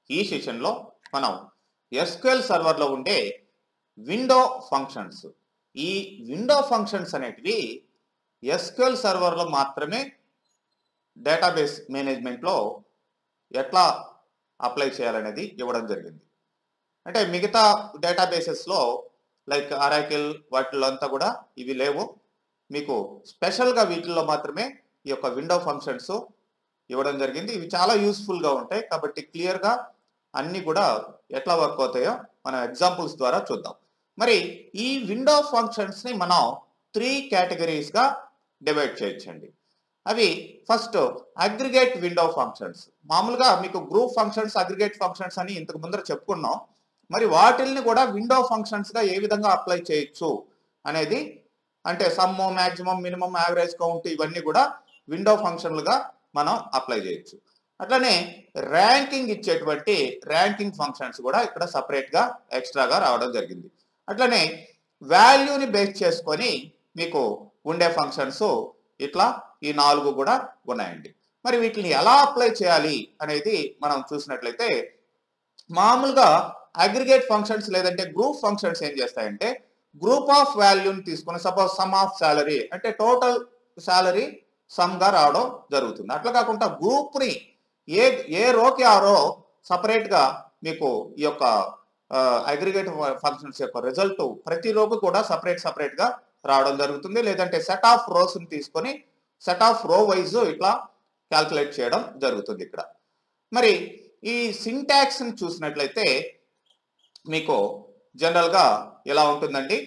ఈ సెషన్లో మనం ఎస్క్యూఎల్ సర్వర్లో ఉండే విండో ఫంక్షన్స్ ఈ విండో ఫంక్షన్స్ అనేటివి ఎస్క్యూఎల్ సర్వర్లో మాత్రమే డేటాబేస్ మేనేజ్మెంట్లో ఎట్లా అప్లై చేయాలనేది ఇవ్వడం జరిగింది అంటే మిగతా డేటాబేసెస్లో లైక్ అరాకిల్ వాటిలో అంతా కూడా ఇవి లేవు మీకు స్పెషల్గా వీటిల్లో మాత్రమే ఈ యొక్క విండో ఫంక్షన్స్ ఇవ్వడం జరిగింది ఇవి చాలా యూస్ఫుల్గా ఉంటాయి కాబట్టి క్లియర్గా అన్నీ కూడా ఎట్లా వర్క్ అవుతాయో మనం ఎగ్జాంపుల్స్ ద్వారా చూద్దాం మరి ఈ విండో ఫంక్షన్స్ని మనం త్రీ కేటగిరీస్గా డివైడ్ చేయొచ్చండి అవి ఫస్ట్ అగ్రిగేట్ విండో ఫంక్షన్స్ మామూలుగా మీకు గ్రూప్ ఫంక్షన్స్ అగ్రిగేట్ ఫంక్షన్స్ అని ఇంతకు ముందర చెప్పుకున్నాం మరి వాటిల్ని కూడా విండో ఫంక్షన్స్గా ఏ విధంగా అప్లై చేయొచ్చు అనేది అంటే sum maximum minimum average count ఇవన్నీ కూడా విండో ఫంక్షన్లుగా మనం అప్లై చేయొచ్చు అట్లనే ర్యాంకింగ్ ఇచ్చేటువంటి ర్యాంకింగ్ ఫంక్షన్స్ కూడా ఇక్కడ సపరేట్గా ఎక్స్ట్రాగా రావడం జరిగింది అట్లనే వాల్యూని బేస్ చేసుకొని మీకు ఉండే ఫంక్షన్స్ ఇట్లా ఈ నాలుగు కూడా ఉన్నాయండి మరి వీటిని ఎలా అప్లై చేయాలి అనేది మనం చూసినట్లయితే మామూలుగా అగ్రిగేట్ ఫంక్షన్స్ లేదంటే గ్రూప్ ఫంక్షన్స్ ఏం చేస్తాయంటే గ్రూప్ ఆఫ్ వాల్యూని తీసుకుని సపోజ్ సమ్ ఆఫ్ శాలరీ అంటే టోటల్ శాలరీ సమ్గా రావడం జరుగుతుంది అట్లా కాకుండా గ్రూప్ని ఏ ఏ రోకి ఆ రో సపరేట్గా మీకు ఈ యొక్క అగ్రిగేట్ ఫంక్షన్స్ యొక్క రిజల్ట్ ప్రతి రోకు కూడా సపరేట్ సపరేట్గా రావడం జరుగుతుంది లేదంటే సెట్ ఆఫ్ రోస్ని తీసుకొని సెట్ ఆఫ్ రో వైజ్ ఇట్లా క్యాల్కులేట్ చేయడం జరుగుతుంది ఇక్కడ మరి ఈ సింటాక్స్ని చూసినట్లయితే మీకు జనరల్గా ఎలా ఉంటుందండి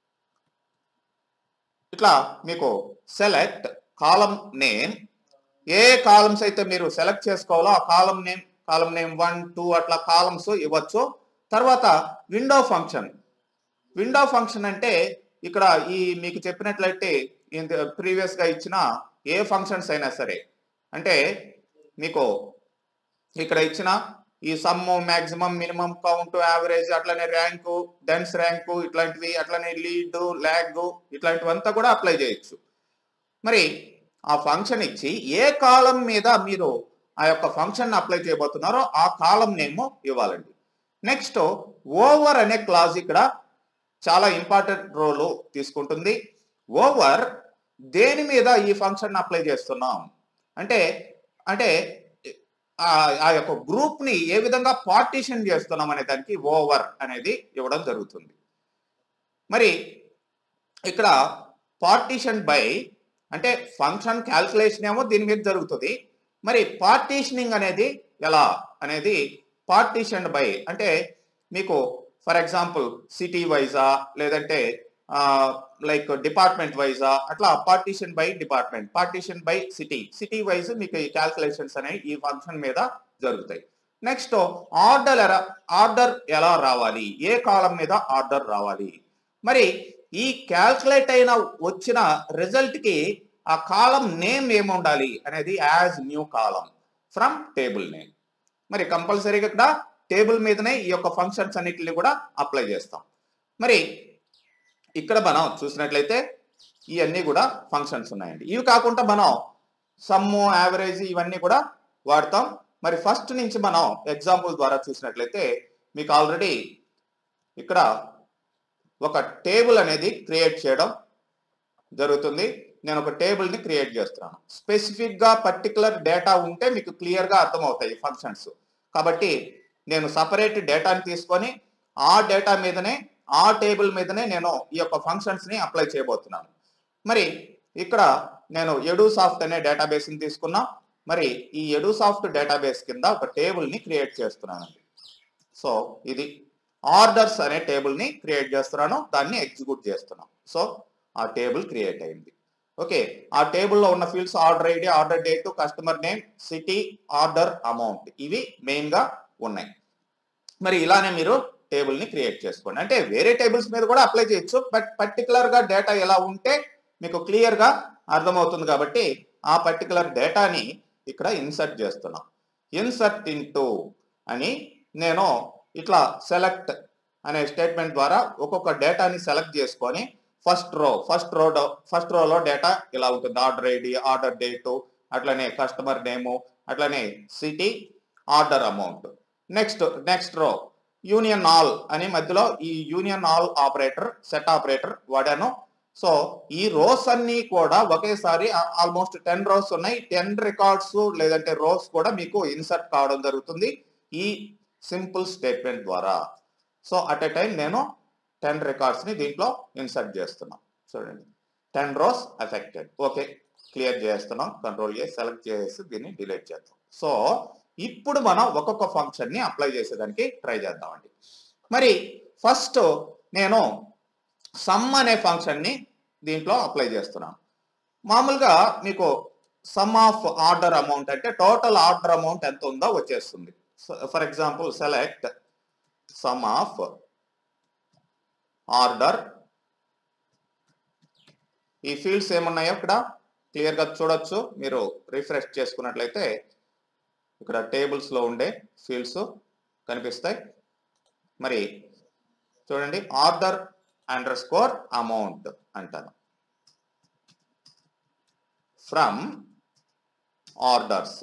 ఇట్లా మీకు సెలెక్ట్ కాలం నేమ్ ఏ కాలమ్స్ అయితే మీరు సెలెక్ట్ చేసుకోవాలో ఆ column name column name one two అట్లా కాలమ్స్ ఇవ్వచ్చు తర్వాత విండో ఫంక్షన్ విండో ఫంక్షన్ అంటే ఇక్కడ ఈ మీకు చెప్పినట్లయితే ప్రీవియస్ గా ఇచ్చిన ఏ ఫంక్షన్స్ అయినా సరే అంటే మీకు ఇక్కడ ఇచ్చిన ఈ sum maximum minimum count average అట్లనే ర్యాంకు డెన్స్ ర్యాంకు ఇట్లాంటివి అట్లనే లీడ్ ల్యాగ్ ఇట్లాంటివంతా కూడా అప్లై చేయొచ్చు మరి ఆ ఫంక్షన్ ఇచ్చి ఏ కాలం మీద మీరు ఆ యొక్క ఫంక్షన్ అప్లై చేయబోతున్నారో ఆ కాలం నేమ్ ఇవ్వాలండి నెక్స్ట్ ఓవర్ అనే క్లాజ్ ఇక్కడ చాలా ఇంపార్టెంట్ రోల్ తీసుకుంటుంది ఓవర్ దేని మీద ఈ ఫంక్షన్ అప్లై చేస్తున్నాం అంటే అంటే ఆ యొక్క గ్రూప్ ని ఏ విధంగా పార్టీషన్ చేస్తున్నాం అనే దానికి ఓవర్ అనేది ఇవ్వడం జరుగుతుంది మరి ఇక్కడ పార్టీషన్ బై అంటే ఫంక్షన్ క్యాల్కులేషన్ ఏమో దీని మీద జరుగుతుంది మరి పార్టీషనింగ్ అనేది ఎలా అనేది పార్టీషన్ బై అంటే మీకు ఫర్ ఎగ్జాంపుల్ సిటీ వైజా లేదంటే లైక్ డిపార్ట్మెంట్ వైజా అట్లా partition by department partition by city city wise మీకు ఈ క్యాల్కులేషన్స్ అనేవి ఈ ఫంక్షన్ మీద జరుగుతాయి నెక్స్ట్ ఆర్డర్ ఎలా ఆర్డర్ ఎలా రావాలి ఏ కాలం మీద ఆర్డర్ రావాలి మరి ఈ క్యాల్కులేట్ అయిన వచ్చిన రిజల్ట్ కి ఆ కాలం నేమ్ ఏముండాలి అనేది as new column from table name మరి కంపల్సరీగా ఇక్కడ టేబుల్ మీదనే ఈ యొక్క ఫంక్షన్స్ అన్నిటిని కూడా అప్లై చేస్తాం మరి ఇక్కడ మనం చూసినట్లయితే ఇవన్నీ కూడా ఫంక్షన్స్ ఉన్నాయండి ఇవి కాకుండా మనం సమ్ము యావరేజ్ ఇవన్నీ కూడా వాడతాం మరి ఫస్ట్ నుంచి మనం ఎగ్జాంపుల్ ద్వారా చూసినట్లయితే మీకు ఆల్రెడీ ఇక్కడ ఒక టేబుల్ అనేది క్రియేట్ చేయడం జరుగుతుంది నేను ఒక టేబుల్ని క్రియేట్ చేస్తున్నాను స్పెసిఫిక్గా పర్టికులర్ డేటా ఉంటే మీకు క్లియర్గా అర్థమవుతాయి ఫంక్షన్స్ కాబట్టి నేను సపరేట్ డేటాని తీసుకొని ఆ డేటా మీదనే ఆ టేబుల్ మీదనే నేను ఈ యొక్క ఫంక్షన్స్ని అప్లై చేయబోతున్నాను మరి ఇక్కడ నేను ఎడూసాఫ్ట్ అనే డేటాబేస్ని తీసుకున్నా మరి ఈ ఎడూసాఫ్ట్ డేటాబేస్ కింద ఒక టేబుల్ని క్రియేట్ చేస్తున్నానండి సో ఇది ఆర్డర్స్ అనే టేబుల్ని క్రియేట్ చేస్తున్నాను దాన్ని ఎగ్జిక్యూట్ చేస్తున్నాను సో ఆ టేబుల్ క్రియేట్ అయింది ఓకే ఆ టేబుల్లో ఉన్న fields order ID order date customer name city order amount ఇవి మెయిన్గా ఉన్నాయి మరి ఇలానే మీరు టేబుల్ని క్రియేట్ చేసుకోండి అంటే వేరే టేబుల్స్ మీద కూడా అప్లై చేయొచ్చు బట్ పర్టికులర్గా డేటా ఎలా ఉంటే మీకు క్లియర్గా అర్థమవుతుంది కాబట్టి ఆ పర్టికులర్ డేటాని ఇక్కడ ఇన్సర్ట్ చేస్తున్నాం ఇన్సర్ట్ ఇంటూ అని నేను ఇట్లా సెలెక్ట్ అనే స్టేట్మెంట్ ద్వారా ఒక్కొక్క డేటాని సెలెక్ట్ చేసుకొని first row first row first రోలో డేటా ఇలా ఉంటుంది ఆర్డర్ ఐడి ఆర్డర్ డేటు అట్లనే కస్టమర్ నేము అట్లనే city order amount next next row union all అని మధ్యలో ఈ union all operator set operator వాడాను సో ఈ రోస్ అన్ని కూడా ఒకేసారి ఆల్మోస్ట్ టెన్ రోస్ ఉన్నాయి టెన్ రికార్డ్స్ లేదంటే రోస్ కూడా మీకు ఇన్సర్ట్ కావడం జరుగుతుంది ఈ సింపుల్ స్టేట్మెంట్ ద్వారా సో అట్ ఎ టైం నేను టెన్ రికార్డ్స్ ని దీంట్లో ఇన్సర్ట్ చేస్తున్నాం చూడండి ten rows affected okay clear చేస్తున్నాం కంట్రోల్ చేసి సెలెక్ట్ చేసి దీన్ని డిలీట్ చేద్దాం సో ఇప్పుడు మనం ఒక్కొక్క ఫంక్షన్ ని అప్లై చేసేదానికి ట్రై చేద్దామండి మరి ఫస్ట్ నేను సమ్ అనే ఫంక్షన్ ని దీంట్లో అప్లై చేస్తున్నాను మామూలుగా మీకు సమ్ ఆఫ్ ఆర్డర్ అమౌంట్ అంటే టోటల్ ఆర్డర్ అమౌంట్ ఎంత ఉందో వచ్చేస్తుంది for example select sum of order ఈ ఫీల్డ్స్ ఏమున్నాయో ఇక్కడ క్లియర్ గా చూడొచ్చు మీరు రిఫ్రెష్ చేసుకున్నట్లయితే ఇక్కడ టేబుల్స్ లో ఉండే ఫీల్డ్స్ కనిపిస్తాయి మరి చూడండి ఆర్డర్ అండర్ స్కోర్ అమౌంట్ అంటాను ఫ్రమ్ ఆర్డర్స్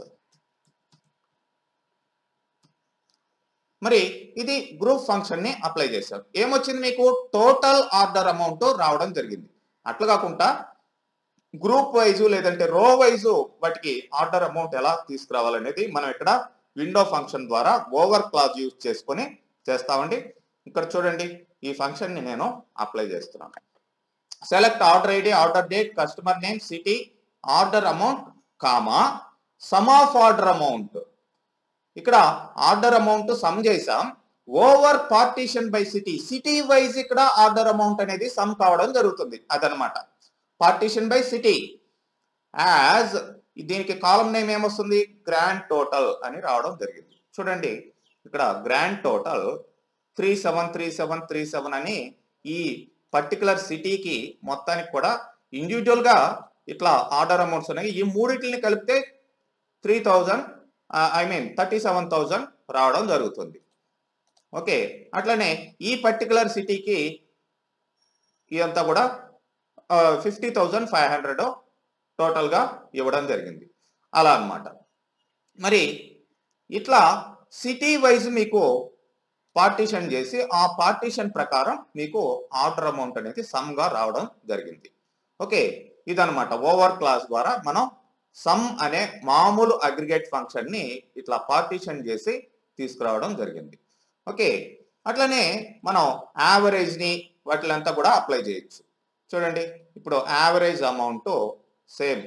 మరి ఇది గ్రూప్ ఫంక్షన్ ని అప్లై చేశాం ఏమొచ్చింది మీకు టోటల్ ఆర్డర్ అమౌంట్ రావడం జరిగింది అట్లా కాకుండా గ్రూప్ వైజ్ లేదంటే రో వైజ్ వాటికి ఆర్డర్ అమౌంట్ ఎలా తీసుకురావాలనేది మనం ఇక్కడ విండో ఫంక్షన్ ద్వారా ఓవర్ క్లాజ్ యూజ్ చేసుకొని చేస్తామండి ఇక్కడ చూడండి ఈ ఫంక్షన్ ని నేను అప్లై చేస్తున్నాను select order ID order date customer name city order amount comma sum of order amount ఇక్కడ ఆర్డర్ అమౌంట్ సమ్ చేసాం over partition by city city wise ఇక్కడ ఆర్డర్ అమౌంట్ అనేది సమ్ కావడం జరుగుతుంది అదనమాట పార్టీషన్ బై సిటీ యాజ్ దీనికి column name ఏమొస్తుంది grand total అని రావడం జరిగింది చూడండి ఇక్కడ grand total three seven three seven three seven అని ఈ పర్టికులర్ సిటీకి మొత్తానికి కూడా ఇండివిజువల్ గా ఇట్లా ఆర్డర్ అమౌంట్స్ ఉన్నాయి ఈ మూడింటిని కలిపితే three thousand I mean thirty seven thousand రావడం జరుగుతుంది ఓకే అట్లనే ఈ పర్టికులర్ సిటీకి ఇదంతా కూడా ఫిఫ్టీ థౌజండ్ ఫైవ్ హండ్రెడ్ టోటల్గా ఇవ్వడం జరిగింది అలా అన్నమాట మరి ఇట్లా సిటీ వైజ్ మీకు పార్టీషన్ చేసి ఆ పార్టీషన్ ప్రకారం మీకు ఆర్డర్ అమౌంట్ అనేది సమ్ గా రావడం జరిగింది ఓకే ఇదనమాట ఓవర్ క్లాస్ ద్వారా మనం సమ్ అనే మామూలు అగ్రిగేట్ ఫంక్షన్ ని ఇట్లా పార్టీషన్ చేసి తీసుకురావడం జరిగింది ఓకే అట్లనే మనం యావరేజ్ ని వాటిలంతా కూడా అప్లై చేయొచ్చు చూడండి ఇప్పుడు యావరేజ్ అమౌంట్ సేమ్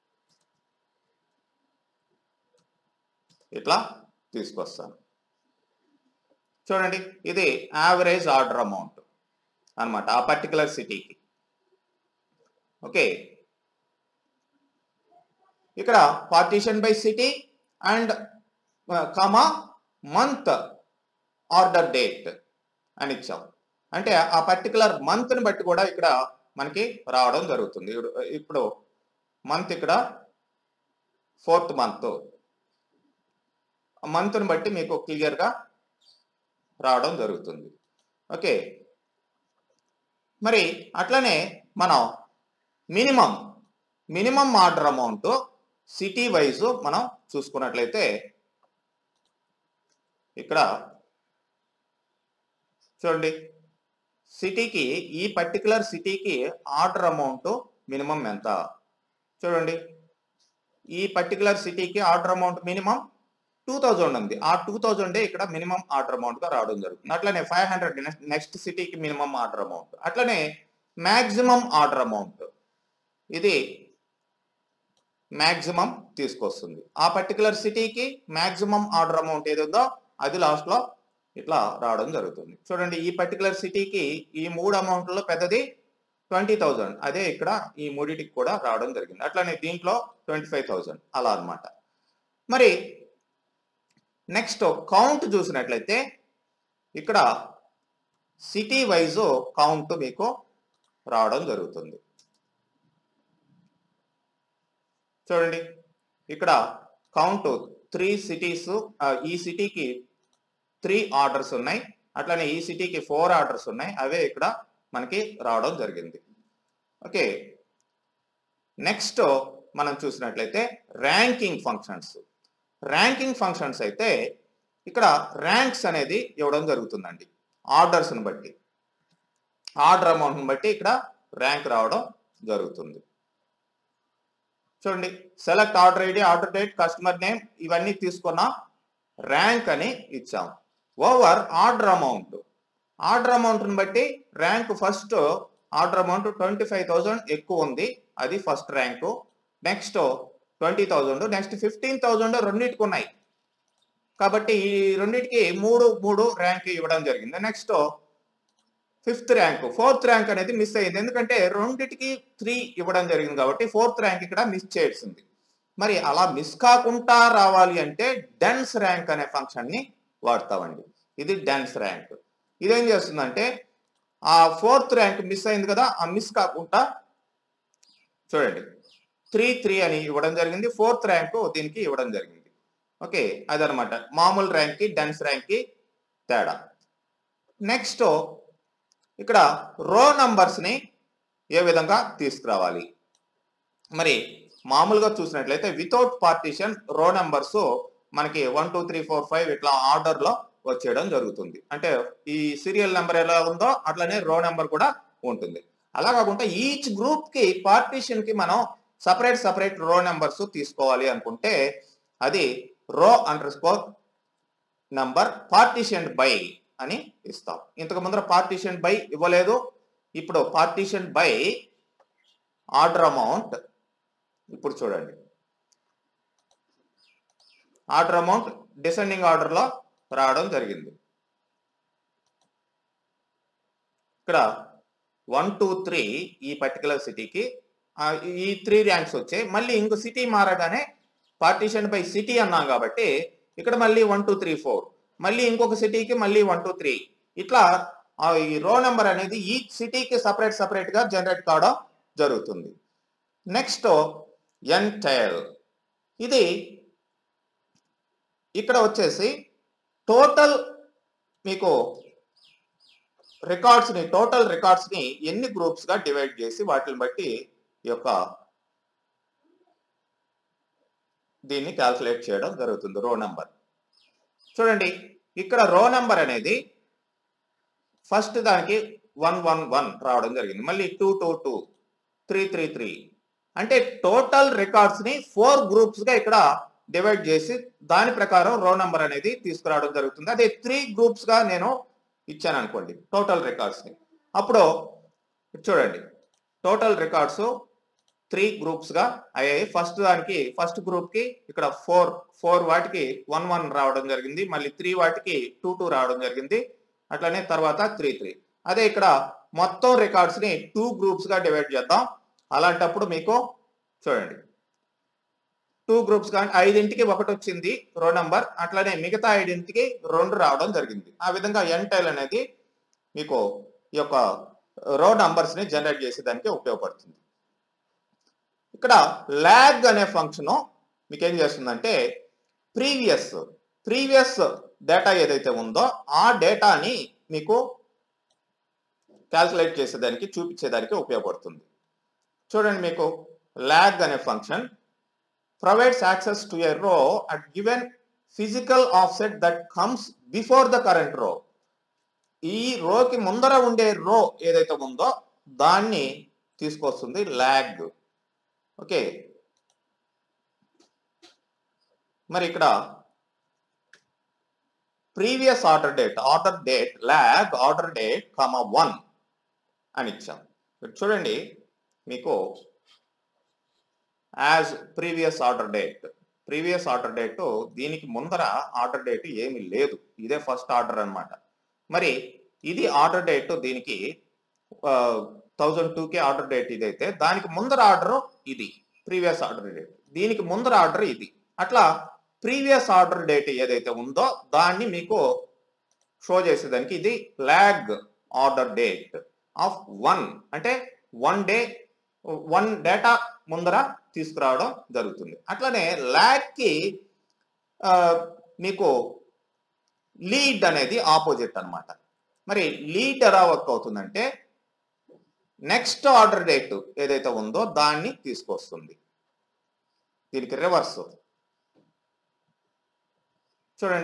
ఇట్లా తీసుకొస్తాను చూడండి ఇది యావరేజ్ ఆర్డర్ అమౌంట్ అన్నమాట ఆ పర్టికులర్ సిటీకి ఓకే ఇక్కడ partition by city and comma month order date అని ఇచ్చాం అంటే ఆ పర్టికులర్ మంత్ని బట్టి కూడా ఇక్కడ మనకి రావడం జరుగుతుంది ఇప్పుడు- ఇప్పుడు మంత్ ఇక్కడ ఫోర్త్ మంత్ మంత్ని బట్టి మీకు క్లియర్గా రావడం జరుగుతుంది ఓకే మరి అట్లనే మనం minimum minimum order amount city wise మనం చూసుకున్నట్లయితే ఇక్కడ చూడండి సిటీకి ఈ పర్టికులర్ సిటీకి ఆర్డర్ అమౌంట్ మినిమం ఎంత చూడండి ఈ పర్టికులర్ సిటీకి order amount minimum two thousand ఉంది ఆ టూ థౌజండ్ ఇక్కడ మినిమం ఆర్డర్ అమౌంట్ గా రావడం జరుగుతుంది అట్లనే ఫైవ్ హండ్రెడ్ నెక్స్ట్ సిటీకి మినిమం ఆర్డర్ అమౌంట్ అట్లనే మాక్సిమం ఆర్డర్ అమౌంట్ ఇది మాక్సిమం తీసుకొస్తుంది ఆ పర్టికులర్ సిటీకి మాక్సిమం ఆర్డర్ అమౌంట్ ఏది ఉందో అది లాస్ట్ లో ఇట్లా రావడం జరుగుతుంది చూడండి ఈ పర్టికులర్ సిటీకి ఈ మూడు అమౌంట్లో పెద్దది ట్వంటీ థౌజండ్ అదే ఇక్కడ ఈ మూడిటికి కూడా రావడం జరిగింది అట్లానే దీంట్లో ట్వంటీ ఫైవ్ థౌజండ్ అలా అన్నమాట మరి నెక్స్ట్ కౌంట్ చూసినట్లయితే ఇక్కడ సిటీ వైజ్ కౌంట్ మీకు రావడం జరుగుతుంది చూడండి ఇక్కడ కౌంట్ త్రీ సిటీస్ ఈ సిటీకి త్రీ ఆర్డర్స్ ఉన్నాయి అట్లనే ఈ సిటీకి ఫోర్ ఆర్డర్స్ ఉన్నాయి అవే ఇక్కడ మనకి రావడం జరిగింది ఓకే నెక్స్ట్ మనం చూసినట్లయితే ర్యాంకింగ్ ఫంక్షన్స్ ర్యాంకింగ్ ఫంక్షన్స్ అయితే ఇక్కడ ర్యాంక్స్ అనేది ఇవ్వడం జరుగుతుందండి ఆర్డర్స్ని బట్టి ఆర్డర్ అమౌంట్ని బట్టి ఇక్కడ ర్యాంక్ రావడం జరుగుతుంది చూడండి select order ID order date customer name ఇవన్నీ తీసుకున్న ర్యాంక్ అని ఇచ్చాం ఓవర్ ఆర్డర్ అమౌంట్ ఆర్డర్ అమౌంట్ని బట్టి rank first order amount twenty five thousand ఎక్కువ ఉంది అది first rank next twenty thousand next fifteen thousand రెండింటికి ఉన్నాయి కాబట్టి ఈ రెండింటికి మూడు మూడు ర్యాంక్ ఇవ్వడం జరిగింది next fifth rank fourth rank అనేది మిస్ అయింది ఎందుకంటే రెండింటికి త్రీ ఇవ్వడం జరిగింది కాబట్టి ఫోర్త్ ర్యాంక్ ఇక్కడ మిస్ చేయాల్సింది మరి అలా మిస్ కాకుండా రావాలి అంటే డెన్స్ ర్యాంక్ అనే ఫంక్షన్ ని వాడతామండి ఇది డెన్స్ ర్యాంక్ ఇదేం చేస్తుందంటే ఆ ఫోర్త్ ర్యాంక్ మిస్ అయింది కదా ఆ మిస్ కాకుండా చూడండి త్రీ త్రీ అని ఇవ్వడం జరిగింది ఫోర్త్ ర్యాంక్ దీనికి ఇవ్వడం జరిగింది ఓకే అదనమాట మామూలు ర్యాంక్ కి డెన్స్ ర్యాంక్ కి తేడా నెక్స్ట్ ఇక్కడ రో నంబర్స్ ని ఏ విధంగా తీసుకురావాలి మరి మామూలుగా చూసినట్లయితే వితౌట్ పార్టీషన్ రో నంబర్స్ మనకి one two three four five ఇట్లా ఆర్డర్ లో వచ్చేయడం జరుగుతుంది అంటే ఈ సీరియల్ నెంబర్ ఎలా ఉందో అట్లనే రో నెంబర్ కూడా ఉంటుంది అలా కాకుండా ఈచ్ గ్రూప్ కి పార్టీషన్ కి మనం సపరేట్ సపరేట్ రో నెంబర్స్ తీసుకోవాలి అనుకుంటే అది row underscore number partition by అని ఇస్తాం ఇంతకు ముందర పార్టీషన్ బై ఇవ్వలేదు ఇప్పుడు పార్టీషన్ బై ఆర్డర్ అమౌంట్ ఇప్పుడు చూడండి ఆర్డర్ అమౌంట్ డిసెండింగ్ ఆర్డర్ లో రావడం జరిగింది ఇక్కడ వన్ టూ త్రీ ఈ పర్టికులర్ సిటీకి ఈ త్రీ ర్యాంక్స్ వచ్చాయి మళ్ళీ ఇంకో సిటీ మారగానే పార్టీషన్ బై సిటీ అన్నాం కాబట్టి ఇక్కడ మళ్ళీ వన్ టూ త్రీ ఫోర్ మళ్ళీ ఇంకొక సిటీకి మళ్ళీ వన్ టూ త్రీ ఇట్లా ఆ ఈ రో నెంబర్ అనేది ఈ సిటీకి సపరేట్ సపరేట్ గా జనరేట్ కావడం జరుగుతుంది నెక్స్ట్ ఎంటైల్ ఇది ఇక్కడ వచ్చేసి టోటల్ మీకు రికార్డ్స్ ని టోటల్ రికార్డ్స్ ని ఎన్ని గ్రూప్స్ గా డివైడ్ చేసి వాటిని బట్టి ఈ యొక్క దీన్ని క్యాల్కులేట్ చేయడం జరుగుతుంది రో నెంబర్ చూడండి ఇక్కడ రో నెంబర్ అనేది ఫస్ట్ దానికి వన్ వన్ వన్ రావడం జరిగింది మళ్ళీ two two two three three three అంటే టోటల్ రికార్డ్స్ ని ఫోర్ గ్రూప్స్ గా ఇక్కడ డివైడ్ చేసి దాని ప్రకారం రో నెంబర్ అనేది తీసుకురావడం జరుగుతుంది అదే త్రీ గ్రూప్స్ గా నేను ఇచ్చాను అనుకోండి టోటల్ రికార్డ్స్ ని అప్పుడు చూడండి టోటల్ రికార్డ్స్ త్రీ గ్రూప్స్ గా అయ్యాయి ఫస్ట్ దానికి ఫస్ట్ గ్రూప్ కి ఇక్కడ ఫోర్ ఫోర్ వాటికి వన్ వన్ రావడం జరిగింది మళ్ళీ త్రీ వాటికి టూ టూ రావడం జరిగింది అట్లనే తర్వాత త్రీ త్రీ అదే ఇక్కడ మొత్తం రికార్డ్స్ ని టూ గ్రూప్స్ గా డివైడ్ చేద్దాం అలాంటప్పుడు మీకు చూడండి టూ గ్రూప్స్ కానీ ఐదింటికి ఒకటి వచ్చింది రో నంబర్ అట్లనే మిగతా ఐదింటికి రెండు రావడం జరిగింది ఆ విధంగా ఎంటైల్ అనేది మీకు ఈ యొక్క రో నంబర్స్ ని జనరేట్ చేసేదానికి ఉపయోగపడుతుంది ఇక్కడ ల్యాగ్ అనే ఫంక్షన్ మీకు ఏం చేస్తుందంటే ప్రీవియస్ ప్రీవియస్ డేటా ఏదైతే ఉందో ఆ డేటాని మీకు క్యాల్కులేట్ చేసేదానికి చూపించేదానికి ఉపయోగపడుతుంది చూడండి మీకు ల్యాగ్ అనే function provides access to a row at given physical offset that comes before the current row. ఈ రోకి ముందర ఉండే రో ఏదైతే ఉందో దాన్ని తీసుకొస్తుంది ల్యాగ్ ఓకే మరి ఇక్కడ previous order date order date lag order date comma one అని ఇచ్చాం ఇక్కడ చూడండి మీకు as previous order date previous order date దీనికి ముందర ఆర్డర్ డేట్ ఏమీ లేదు ఇదే ఫస్ట్ ఆర్డర్ అన్నమాట మరి ఇది ఆర్డర్ డేట్ దీనికి థౌజండ్ టూకే ఆర్డర్ డేట్ ఇదైతే దానికి ముందర ఆర్డర్ ఇది ప్రీవియస్ ఆర్డర్ డేట్ దీనికి ముందర ఆర్డర్ ఇది అట్లా ప్రీవియస్ ఆర్డర్ డేట్ ఏదైతే ఉందో దాన్ని మీకు షో చేసేదానికి ఇది lag order date of one అంటే వన్ డే వన్ డేటా ముందర తీసుకురావడం జరుగుతుంది అట్లనే ల్యాగ్ కి ఆ, మీకు లీడ్ అనేది ఆపోజిట్ అన్నమాట మరి లీడ్ ఎలా వర్క్ అవుతుందంటే నెక్స్ట్ ఆర్డర్ డేట్ ఏదైతే ఉందో దాన్ని తీసుకొస్తుంది దీనికి రివర్స్ చూడండి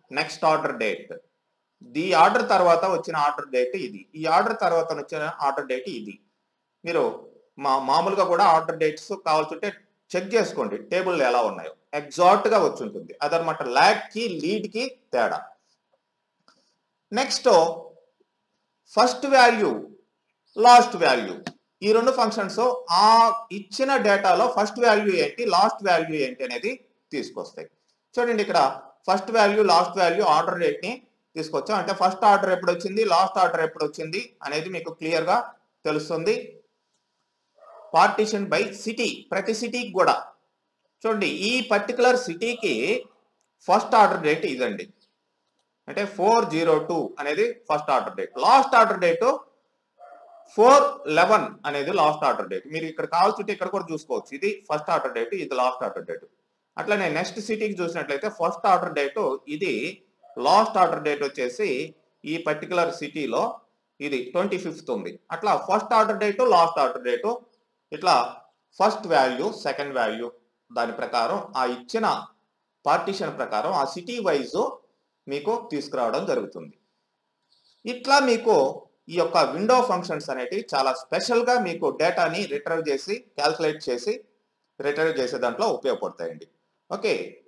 నెక్స్ట్ ఆర్డర్ డేట్ ది ఆర్డర్ తర్వాత వచ్చిన ఆర్డర్ డేట్ ఇది ఈ ఆర్డర్ తర్వాత వచ్చిన ఆర్డర్ డేట్ ఇది మీరు మా మామూలుగా కూడా ఆర్డర్ డేట్స్ కావాల్సింటే చెక్ చేసుకోండి టేబుల్ ఎలా ఉన్నాయో ఎగ్జాక్ట్ గా వచ్చి ఉంటుంది అదనమాట ల్యాక్ కి లీడ్ కి తేడా next first value last value ఈ రెండు ఫంక్షన్స్ ఆ ఇచ్చిన డేటాలో ఫస్ట్ వాల్యూ ఏంటి లాస్ట్ వాల్యూ ఏంటి అనేది తీసుకొస్తాయి చూడండి ఇక్కడ first value last value order date ని తీసుకొచ్చాం అంటే ఫస్ట్ ఆర్డర్ ఎప్పుడు వచ్చింది లాస్ట్ ఆర్డర్ ఎప్పుడు వచ్చింది అనేది మీకు క్లియర్ గా తెలుస్తుంది పార్టీషన్ బై సిటీ ప్రతి సిటీకి కూడా చూడండి ఈ పర్టికులర్ సిటీకి ఫస్ట్ ఆర్డర్ డేట్ ఇదండి అంటే ఫోర్ జీరో టూ అనేది first order date last order date four eleven అనేది లాస్ట్ ఆర్డర్ డేట్ మీరు ఇక్కడ కావాల్సింటే ఇక్కడ కూడా చూసుకోవచ్చు ఇది ఫస్ట్ ఆర్డర్ డేట్ ఇది లాస్ట్ ఆర్డర్ డేట్ అట్లనే నెక్స్ట్ సిటీకి చూసినట్లయితే ఫస్ట్ ఆర్డర్ డేట్ ఇది లాస్ట్ ఆర్డర్ డేట్ వచ్చేసి ఈ పర్టికులర్ సిటీలో ఇది ట్వంటీ ఫిఫ్త్ ఉంది అట్లా first order date last order date ఇట్లా ఫస్ట్ వాల్యూ సెకండ్ వాల్యూ దాని ప్రకారం ఆ ఇచ్చిన పార్టీషన్ ప్రకారం ఆ సిటీ వైజ్ మీకు తీసుకురావడం జరుగుతుంది ఇట్లా మీకు ఈ యొక్క విండో ఫంక్షన్స్ అనేటివి చాలా స్పెషల్ గా మీకు డేటాని రిట్రైవ్ చేసి క్యాల్కులేట్ చేసి రిట్రైవ్ చేసే దాంట్లో ఉపయోగపడతాయండి ఓకే